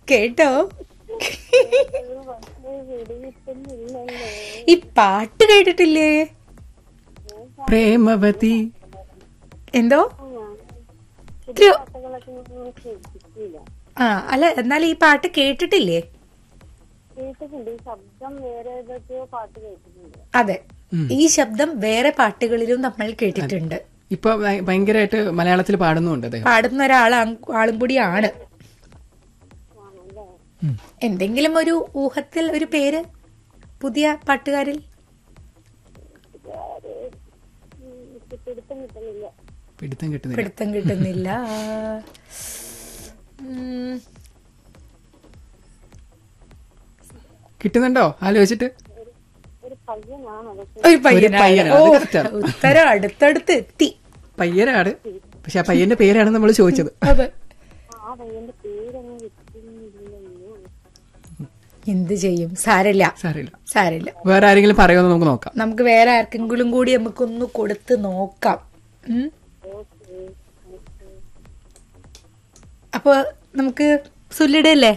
കേട്ടോ ഈ പാട്ട് കേട്ടിട്ടില്ലേ പ്രേമവതി എന്തോ ഒരു- ആ അല്ല എന്നാൽ ഈ പാട്ട് കേട്ടിട്ടില്ലേ കേട്ടിട്ടുണ്ട് ഈ ശബ്ദം വേറെ ഏതൊക്കെയോ പാട്ട് കേട്ടിട്ടുണ്ട് അതെ ഈ ശബ്ദം വേറെ പാട്ടുകളിലും നമ്മൾ കേട്ടിട്ടുണ്ട് ഇപ്പൊ ഭയ- ഭയങ്കരമായിട്ട് മലയാളത്തിൽ പാടുന്നുണ്ട് അദ്ദേഹം പാടുന്ന ഒരാൾ ആളും കൂടിയാണ് എന്തെങ്കിലും ഒരു ഊഹത്തിൽ ഒരു പേര് പുതിയ പാട്ടുകാരിൽ പിടുത്തം കിട്ടുന്നില്ല പിടുത്തം കിട്ടുന്നില്ല പിടുത്തം കിട്ടുന്നില്ല ഉം, കിട്ടുന്നുണ്ടോ ആലോചിച്ചിട്ട് ഒരു പയ്യനാണ് പക്ഷെ ഒരു പയ്യനാണ് പയ്യനാണ്, ഓ അത് correct ആണ്. ഉത്തരം അടുത്തടുത്ത് എത്തി പയ്യനാണ് പക്ഷെ ആ പയ്യന്റെ പേരാണ് നമ്മൾ ചോദിച്ചത് അതെ ആ പയ്യന്റെ പേരൊന്നും കിട്ടുന്നില്ലല്ലോ എന്ത് ചെയ്യും സാരില്ല സാറില്ല സാരില്ല വേറെ ആരെങ്കിലും പറയുമെന്ന് നമുക്ക് നോക്കാം നമുക്ക് വേറെ ആർക്കെങ്കിലും കൂടി നമുക്കൊന്ന് കൊടുത്ത് നോക്കാം ഉം. അപ്പൊ നമുക്ക് സുല്ലിടല്ലേ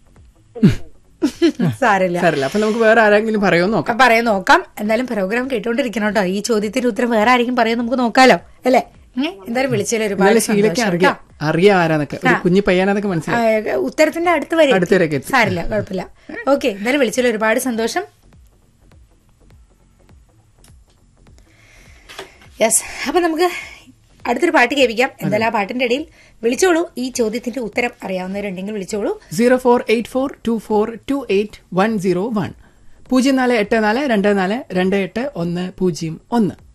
സാരില്ല സാറില്ല അപ്പൊ നമുക്ക് വേറെ ആരെങ്കിലും പറയുമെന്ന് നോക്കാം അപ്പൊ പറയാൻ നോക്കാം എന്തായാലും പ്രോഗ്രാം കേട്ടോണ്ടിരിക്കണം കേട്ടോ ഈ ചോദ്യത്തിന്റെ ഉത്തരം വേറെ ആരെങ്കിലും പറയാൻ നമുക്ക് നോക്കാലോ അല്ലേ ഉം. എന്തായാലും വിളിച്ചാലും ഒരുപാട് എന്നാലും ശീലയ്ക്ക് സന്തോഷം അറിയാം അറിയാം ആരാന്നൊക്കെ ഒരു കുഞ്ഞു പയ്യാനൊക്കെ മനസ്സിലായി ആ, ഉത്തരത്തിന്റെ അടുത്ത് വരെ എത്തി. അടുത്തവരൊക്കെ എത്തി. സാരില്ല കുഴപ്പമില്ല ഓക്കെ എന്തായാലും വിളിച്ചാലും ഒരുപാട് സന്തോഷം യെസ് അപ്പൊ നമുക്ക് അടുത്തൊരു പാട്ട് കേൾപ്പിക്കാം എന്തായാലും ആ പാട്ടിന്റെ ഇടയിൽ വിളിച്ചോളൂ ഈ ചോദ്യത്തിന്റെ ഉത്തരം അറിയാവുന്നവരുണ്ടെങ്കിൽ വിളിച്ചോളൂ zero four eight four two four two eight one zero one പൂജ്യം നാല് എട്ട് നാല് രണ്ട് നാല് രണ്ട് എട്ട് ഒന്ന് പൂജ്യം ഒന്ന്